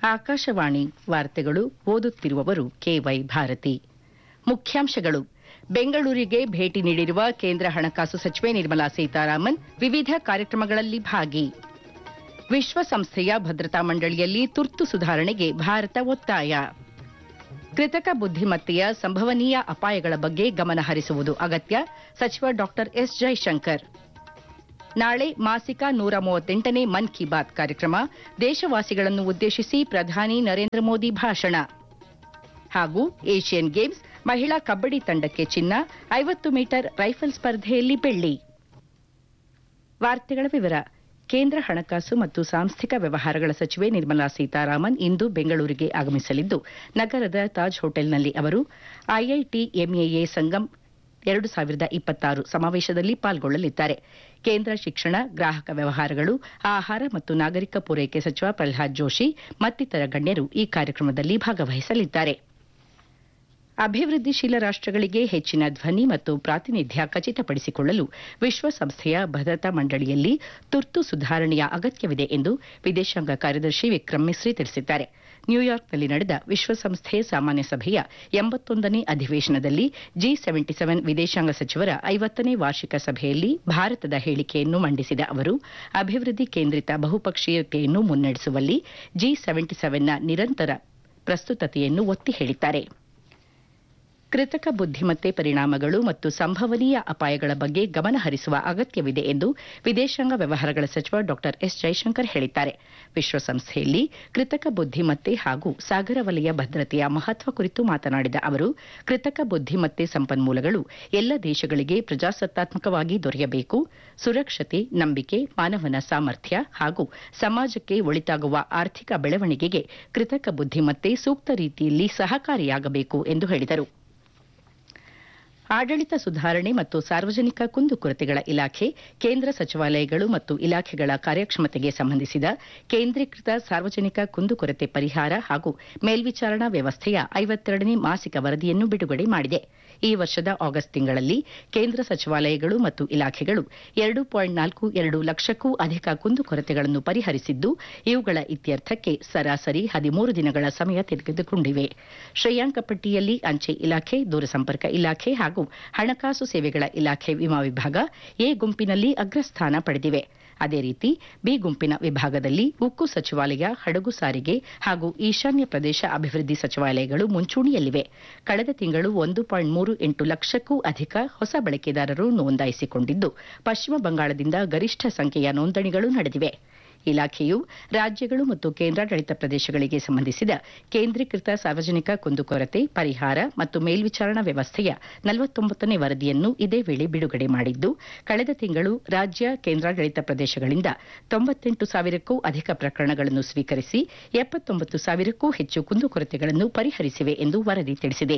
ಆಕಾಶವಾಣಿ ವಾರ್ತೆಗಳು ಓದುತ್ತಿರುವವರು ಕೆವೈ ಭಾರತಿ ಮುಖ್ಯಾಂಶಗಳು ಬೆಂಗಳೂರಿಗೆ ಭೇಟಿ ನೀಡಿರುವ ಕೇಂದ್ರ ಹಣಕಾಸು ಸಚಿವೆ ನಿರ್ಮಲಾ ಸೀತಾರಾಮನ್ ವಿವಿಧ ಕಾರ್ಯಕ್ರಮಗಳಲ್ಲಿ ಭಾಗಿ ವಿಶ್ವಸಂಸ್ಥೆಯ ಭದ್ರತಾ ಮಂಡಳಿಯಲ್ಲಿ ತುರ್ತು ಸುಧಾರಣೆಗೆ ಭಾರತ ಒತ್ತಾಯ ಕೃತಕ ಬುದ್ದಿಮತ್ತೆಯ ಸಂಭವನೀಯ ಅಪಾಯಗಳ ಬಗ್ಗೆ ಗಮನ ಹರಿಸುವುದು ಅಗತ್ಯ ಸಚಿವ ಡಾ ಎಸ್ ಜೈಶಂಕರ್ ನಾಳೆ ಮಾಸಿಕ ನೂರ ಮೂವತ್ತೆಂಟನೇ ಮನ್ ಕಿ ಬಾತ್ ಕಾರ್ಯಕ್ರಮ ದೇಶವಾಸಿಗಳನ್ನು ಉದ್ದೇಶಿಸಿ ಪ್ರಧಾನಿ ನರೇಂದ್ರ ಮೋದಿ ಭಾಷಣ ಹಾಗೂ ಏಷ್ಯನ್ ಗೇಮ್ಸ್ ಮಹಿಳಾ ಕಬ್ಬಡಿ ತಂಡಕ್ಕೆ ಚಿನ್ನ ಐವತ್ತು ಮೀಟರ್ ರೈಫಲ್ ಸ್ಪರ್ಧೆಯಲ್ಲಿ ಬೆಳ್ಳಿ ವಾರ್ತೆಗಳ ವಿವರ ಕೇಂದ್ರ ಹಣಕಾಸು ಮತ್ತು ಸಾಂಸ್ಥಿಕ ವ್ಯವಹಾರಗಳ ಸಚಿವೆ ನಿರ್ಮಲಾ ಸೀತಾರಾಮನ್ ಇಂದು ಬೆಂಗಳೂರಿಗೆ ಆಗಮಿಸಲಿದ್ದು ನಗರದ ತಾಜ್ ಹೋಟೆಲ್ನಲ್ಲಿ ಅವರು ಐಐಟಿಎಂಎಎ ಸಂಗಮ್ ಎರಡು ಸಾವಿರದ ಇಪ್ಪತ್ತಾರು ಸಮಾವೇಶದಲ್ಲಿ ಪಾಲ್ಗೊಳ್ಳಲಿದ್ದಾರೆ ಕೇಂದ್ರ ಶಿಕ್ಷಣ ಗ್ರಾಹಕ ವ್ಯವಹಾರಗಳು ಆಹಾರ ಮತ್ತು ನಾಗರಿಕ ಪೂರೈಕೆ ಸಚಿವ ಪ್ರಹ್ಲಾದ್ ಜೋಶಿ ಮತ್ತಿತರ ಗಣ್ಯರು ಈ ಕಾರ್ಯಕ್ರಮದಲ್ಲಿ ಭಾಗವಹಿಸಲಿದ್ದಾರೆ ಅಭಿವೃದ್ಧಿಶೀಲ ರಾಷ್ಟಗಳಿಗೆ ಹೆಚ್ಚಿನ ಧ್ವನಿ ಮತ್ತು ಪ್ರಾತಿನಿಧ್ಯ ಖಚಿತಪಡಿಸಿಕೊಳ್ಳಲು ವಿಶ್ವಸಂಸ್ಥೆಯ ಭದ್ರತಾ ಮಂಡಳಿಯಲ್ಲಿ ತುರ್ತು ಸುಧಾರಣೆಯ ಅಗತ್ಯವಿದೆ ಎಂದು ವಿದೇಶಾಂಗ ಕಾರ್ಯದರ್ಶಿ ವಿಕ್ರಮ್ ಮಿಸ್ರಿ ತಿಳಿಸಿದ್ದಾರೆ ನ್ಯೂಯಾರ್ಕ್ನಲ್ಲಿ ನಡೆದ ವಿಶ್ವಸಂಸ್ಥೆ ಸಾಮಾನ್ಯ ಸಭೆಯ ಎಂಬತ್ತೊಂದನೇ ಅಧಿವೇಶನದಲ್ಲಿ ಜಿ ಸೆವೆಂಟಿ ಸೆವೆನ್ ವಿದೇಶಾಂಗ ಸಚಿವರ ಐವತ್ತನೇ ವಾರ್ಷಿಕ ಸಭೆಯಲ್ಲಿ ಭಾರತದ ಹೇಳಿಕೆಯನ್ನು ಮಂಡಿಸಿದ ಅವರು ಅಭಿವೃದ್ಧಿ ಕೇಂದ್ರಿತ ಬಹುಪಕ್ಷೀಯತೆಯನ್ನು ಮುನ್ನಡೆಸುವಲ್ಲಿ ಜಿ ಸೆವೆಂಟಿ ಸೆವೆನ್ನ ನಿರಂತರ ಪ್ರಸ್ತುತತೆಯನ್ನು ಒತ್ತಿ ಹೇಳಿದ್ದಾರೆ ಕೃತಕ ಬುದ್ದಿಮತ್ತೆ ಪರಿಣಾಮಗಳು ಮತ್ತು ಸಂಭವನೀಯ ಅಪಾಯಗಳ ಬಗ್ಗೆ ಗಮನ ಹರಿಸುವ ಅಗತ್ಯವಿದೆ ಎಂದು ವಿದೇಶಾಂಗ ವ್ಯವಹಾರಗಳ ಸಚಿವ ಡಾ ಎಸ್ ಜೈಶಂಕರ್ ಹೇಳಿದ್ದಾರೆ ವಿಶ್ವಸಂಸ್ಥೆಯಲ್ಲಿ ಕೃತಕ ಬುದ್ದಿಮತ್ತೆ ಹಾಗೂ ಸಾಗರ ವಲಯ ಭದ್ರತೆಯ ಮಹತ್ವ ಕುರಿತು ಮಾತನಾಡಿದ ಅವರು ಕೃತಕ ಬುದ್ದಿಮತ್ತೆ ಸಂಪನ್ಮೂಲಗಳು ಎಲ್ಲ ದೇಶಗಳಿಗೆ ಪ್ರಜಾಸತ್ತಾತ್ಮಕವಾಗಿ ದೊರೆಯಬೇಕು ಸುರಕ್ಷತೆ ನಂಬಿಕೆ ಮಾನವನ ಸಾಮರ್ಥ್ಯ ಹಾಗೂ ಸಮಾಜಕ್ಕೆ ಒಳಿತಾಗುವ ಆರ್ಥಿಕ ಬೆಳವಣಿಗೆಗೆ ಕೃತಕ ಬುದ್ದಿಮತ್ತೆ ಸೂಕ್ತ ರೀತಿಯಲ್ಲಿ ಸಹಕಾರಿಯಾಗಬೇಕು ಎಂದು ಹೇಳಿದರು ಆಡಳಿತ ಸುಧಾರಣೆ ಮತ್ತು ಸಾರ್ವಜನಿಕ ಕುಂದುಕೊರತೆಗಳ ಇಲಾಖೆ ಕೇಂದ್ರ ಸಚಿವಾಲಯಗಳು ಮತ್ತು ಇಲಾಖೆಗಳ ಕಾರ್ಯಕ್ಷಮತೆಗೆ ಸಂಬಂಧಿಸಿದ ಕೇಂದ್ರೀಕೃತ ಸಾರ್ವಜನಿಕ ಕುಂದುಕೊರತೆ ಪರಿಹಾರ ಹಾಗೂ ಮೇಲ್ವಿಚಾರಣಾ ವ್ಯವಸ್ಥೆಯ ಐವತ್ತೆರಡನೇ ಮಾಸಿಕ ವರದಿಯನ್ನು ಬಿಡುಗಡೆ ಮಾಡಿದೆ ಈ ವರ್ಷದ ಆಗಸ್ಟ್ ತಿಂಗಳಲ್ಲಿ ಕೇಂದ್ರ ಸಚಿವಾಲಯಗಳು ಮತ್ತು ಇಲಾಖೆಗಳು ಎರಡು ಪಾಯಿಂಟ್ ನಾಲ್ಕು ಎರಡು ಲಕ್ಷಕ್ಕೂ ಅಧಿಕ ಕುಂದುಕೊರತೆಗಳನ್ನು ಪರಿಹರಿಸಿದ್ದು ಇವುಗಳ ಇತ್ಯರ್ಥಕ್ಕೆ ಸರಾಸರಿ ಹದಿಮೂರು ದಿನಗಳ ಸಮಯ ತೆಗೆದುಕೊಂಡಿವೆ ಶ್ರೇಯಾಂಕ ಪಟ್ಟಿಯಲ್ಲಿ ಅಂಚೆ ಇಲಾಖೆ ದೂರಸಂಪರ್ಕ ಇಲಾಖೆ ಹಾಗೂ ಹಣಕಾಸು ಸೇವೆಗಳ ಇಲಾಖೆ ವಿಮಾ ವಿಭಾಗ ಎ ಗುಂಪಿನಲ್ಲಿ ಅಗ್ರಸ್ಥಾನ ಪಡೆದಿವೆ ಅದೇ ರೀತಿ ಬಿ ಗುಂಪಿನ ವಿಭಾಗದಲ್ಲಿ ಉಕ್ಕು ಸಚಿವಾಲಯ ಹಡಗು ಸಾರಿಗೆ ಹಾಗೂ ಈಶಾನ್ಯ ಪ್ರದೇಶ ಅಭಿವೃದ್ಧಿ ಸಚಿವಾಲಯಗಳು ಮುಂಚೂಣಿಯಲ್ಲಿವೆ ಕಳೆದ ತಿಂಗಳು ಒಂದು ಪಾಯಿಂಟ್ ಮೂರು ಎಂಟು ಲಕ್ಷಕ್ಕೂ ಅಧಿಕ ಹೊಸ ಬಳಕೆದಾರರು ನೋಂದಾಯಿಸಿಕೊಂಡಿದ್ದು ಪಶ್ಚಿಮ ಬಂಗಾಳದಿಂದ ಗರಿಷ್ಠ ಸಂಖ್ಯೆಯ ನೋಂದಣಿಗಳು ನಡೆದಿವೆ ಇಲಾಖೆಯು ರಾಜ್ಯಗಳು ಮತ್ತು ಕೇಂದ್ರಾಡಳಿತ ಪ್ರದೇಶಗಳಿಗೆ ಸಂಬಂಧಿಸಿದ ಕೇಂದ್ರೀಕೃತ ಸಾರ್ವಜನಿಕ ಕುಂದುಕೊರತೆ ಪರಿಹಾರ ಮತ್ತು ಮೇಲ್ವಿಚಾರಣಾ ವ್ಯವಸ್ಥೆಯ ನಲವತ್ತೊಂಬತ್ತನೇ ವರದಿಯನ್ನು ಇದೇ ವೇಳೆ ಬಿಡುಗಡೆ ಮಾಡಿದ್ದು ಕಳೆದ ತಿಂಗಳು ರಾಜ್ಯ ಕೇಂದ್ರಾಡಳಿತ ಪ್ರದೇಶಗಳಿಂದ ತೊಂಬತ್ತೆಂಟು ಸಾವಿರಕ್ಕೂ ಅಧಿಕ ಪ್ರಕರಣಗಳನ್ನು ಸ್ವೀಕರಿಸಿ ಎಪ್ಪತ್ತೊಂಬತ್ತು ಸಾವಿರಕ್ಕೂ ಹೆಚ್ಚು ಕುಂದುಕೊರತೆಗಳನ್ನು ಪರಿಹರಿಸಿವೆ ಎಂದು ವರದಿ ತಿಳಿಸಿದೆ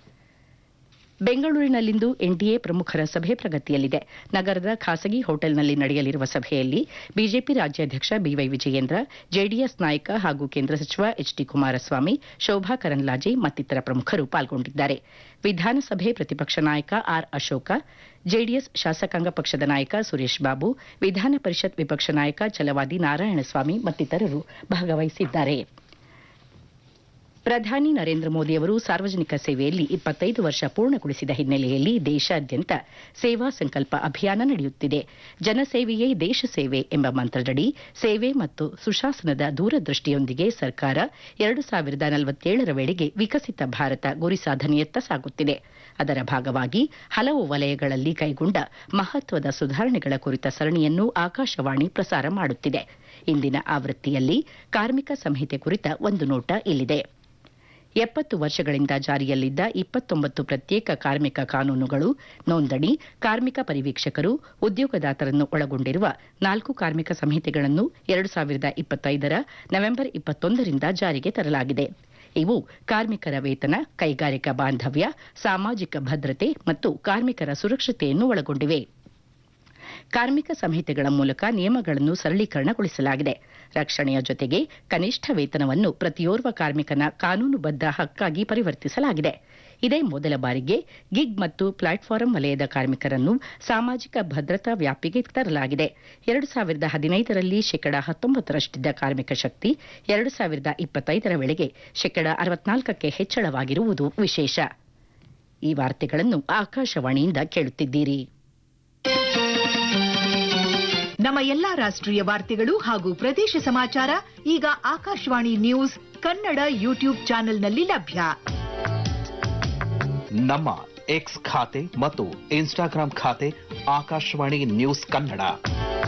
ಬೆಂಗಳೂರಿನಲ್ಲಿಂದು ಎನ್ಡಿಎ ಪ್ರಮುಖರ ಸಭೆ ಪ್ರಗತಿಯಲ್ಲಿದೆ ನಗರದ ಖಾಸಗಿ ಹೋಟೆಲ್ನಲ್ಲಿ ನಡೆಯಲಿರುವ ಸಭೆಯಲ್ಲಿ ಬಿಜೆಪಿ ರಾಜ್ಯಾಧ್ಯಕ್ಷ ಬಿವೈ ವಿಜಯೇಂದ್ರ ಜೆಡಿಎಸ್ ನಾಯಕ ಹಾಗೂ ಕೇಂದ್ರ ಸಚಿವ ಎಚ್ ಡಿ ಕುಮಾರಸ್ವಾಮಿ ಶೋಭಾ ಕರಂದ್ಲಾಜೆ ಮತ್ತಿತರ ಪ್ರಮುಖರು ಪಾಲ್ಗೊಂಡಿದ್ದಾರೆ ವಿಧಾನಸಭೆ ಪ್ರತಿಪಕ್ಷ ನಾಯಕ ಆರ್ ಅಶೋಕ ಜೆಡಿಎಸ್ ಶಾಸಕಾಂಗ ಪಕ್ಷದ ನಾಯಕ ಸುರೇಶ್ ಬಾಬು ವಿಧಾನ ಪರಿಷತ್ ವಿಪಕ್ಷ ನಾಯಕ ಛಲವಾದಿ ನಾರಾಯಣಸ್ವಾಮಿ ಮತ್ತಿತರರು ಭಾಗವಹಿಸಿದ್ದಾರೆ ಪ್ರಧಾನಿ ನರೇಂದ್ರ ಮೋದಿ ಅವರು ಸಾರ್ವಜನಿಕ ಸೇವೆಯಲ್ಲಿ ಇಪ್ಪತ್ತೈದು ವರ್ಷ ಪೂರ್ಣಗೊಳಿಸಿದ ಹಿನ್ನೆಲೆಯಲ್ಲಿ ದೇಶಾದ್ಯಂತ ಸೇವಾ ಸಂಕಲ್ಪ ಅಭಿಯಾನ ನಡೆಯುತ್ತಿದೆ ಜನಸೇವೆಯೇ ದೇಶ ಸೇವೆ ಎಂಬ ಮಂತ್ರದಡಿ ಸೇವೆ ಮತ್ತು ಸುಶಾಸನದ ದೂರದೃಷ್ಟಿಯೊಂದಿಗೆ ಸರ್ಕಾರ ಎರಡು ಸಾವಿರದ ನಲವತ್ತೇಳರ ವೇಳೆಗೆ ವಿಕಸಿತ ಭಾರತ ಗುರಿ ಸಾಧನೆಯತ್ತ ಸಾಗುತ್ತಿದೆ ಅದರ ಭಾಗವಾಗಿ ಹಲವು ವಲಯಗಳಲ್ಲಿ ಕೈಗೊಂಡ ಮಹತ್ವದ ಸುಧಾರಣೆಗಳ ಕುರಿತ ಸರಣಿಯನ್ನು ಆಕಾಶವಾಣಿ ಪ್ರಸಾರ ಮಾಡುತ್ತಿದೆ ಇಂದಿನ ಆವೃತ್ತಿಯಲ್ಲಿ ಕಾರ್ಮಿಕ ಸಂಹಿತೆ ಕುರಿತ ಒಂದು ನೋಟ ಇಲ್ಲಿದೆ ಎಪ್ಪತ್ತು ವರ್ಷಗಳಿಂದ ಜಾರಿಯಲ್ಲಿದ್ದ ಇಪ್ಪತ್ತೊಂಬತ್ತು ಪ್ರತ್ಯೇಕ ಕಾರ್ಮಿಕ ಕಾನೂನುಗಳು ನೋಂದಣಿ ಕಾರ್ಮಿಕ ಪರಿವೀಕ್ಷಕರು ಉದ್ಯೋಗದಾತರನ್ನು ಒಳಗೊಂಡಿರುವ ನಾಲ್ಕು ಕಾರ್ಮಿಕ ಸಂಹಿತೆಗಳನ್ನು ಎರಡು ಸಾವಿರದ ಇಪ್ಪತ್ತೈದರ ನವೆಂಬರ್ ಇಪ್ಪತ್ತೊಂದರಿಂದ ಜಾರಿಗೆ ತರಲಾಗಿದೆ ಇವು ಕಾರ್ಮಿಕರ ವೇತನ ಕೈಗಾರಿಕಾ ಬಾಂಧವ್ಯ ಸಾಮಾಜಿಕ ಭದ್ರತೆ ಮತ್ತು ಕಾರ್ಮಿಕರ ಸುರಕ್ಷತೆಯನ್ನು ಒಳಗೊಂಡಿವೆ ಕಾರ್ಮಿಕ ಸಂಹಿತೆಗಳ ಮೂಲಕ ನಿಯಮಗಳನ್ನು ಸರಳೀಕರಣಗೊಳಿಸಲಾಗಿದೆ ರಕ್ಷಣೆಯ ಜೊತೆಗೆ ಕನಿಷ್ಠ ವೇತನವನ್ನು ಪ್ರತಿಯೋರ್ವ ಕಾರ್ಮಿಕನ ಕಾನೂನುಬದ್ಧ ಹಕ್ಕಾಗಿ ಪರಿವರ್ತಿಸಲಾಗಿದೆ ಇದೇ ಮೊದಲ ಬಾರಿಗೆ ಗಿಗ್ ಮತ್ತು ಪ್ಲಾಟ್ಫಾರಂ ವಲಯದ ಕಾರ್ಮಿಕರನ್ನು ಸಾಮಾಜಿಕ ಭದ್ರತಾ ವ್ಯಾಪ್ತಿಗೆ ತರಲಾಗಿದೆ ಎರಡು ಸಾವಿರದ ಹದಿನೈದರಲ್ಲಿ ಶೇಕಡ ಹತ್ತೊಂಬತ್ತರಷ್ಟಿದ್ದ ಕಾರ್ಮಿಕ ಶಕ್ತಿ ಎರಡು ಸಾವಿರದ ಇಪ್ಪತ್ತೈದರ ವೇಳೆಗೆ ಶೇಕಡ ಅರವತ್ನಾಲ್ಕಕ್ಕೆ ಹೆಚ್ಚಳವಾಗಿರುವುದು ವಿಶೇಷ ಈ ವಾರ್ತೆಗಳನ್ನು ಆಕಾಶವಾಣಿಯಿಂದ ಕೇಳುತ್ತಿದ್ದೀರಿ ನಮ್ಮ ಎಲ್ಲಾ ರಾಷ್ಟ್ರೀಯ ವಾರ್ತೆಗಳು ಹಾಗೂ ಪ್ರದೇಶ ಸಮಾಚಾರ ಈಗ ಆಕಾಶವಾಣಿ ನ್ಯೂಸ್ ಕನ್ನಡ ಯೂಟ್ಯೂಬ್ ಚಾನೆಲ್ನಲ್ಲಿ ಲಭ್ಯ ನಮ್ಮ ಎಕ್ಸ್ ಖಾತೆ ಮತ್ತು ಇನ್ಸ್ಟಾಗ್ರಾಂ ಖಾತೆ ಆಕಾಶವಾಣಿ ನ್ಯೂಸ್ ಕನ್ನಡ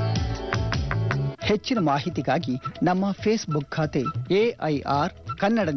ಹೆಚ್ಚಿನ ಮಾಹಿತಿಗಾಗಿ ನಮ್ಮ ಫೇಸ್ಬುಕ್ ಖಾತೆ ಎಐಆರ್ ಕನ್ನಡ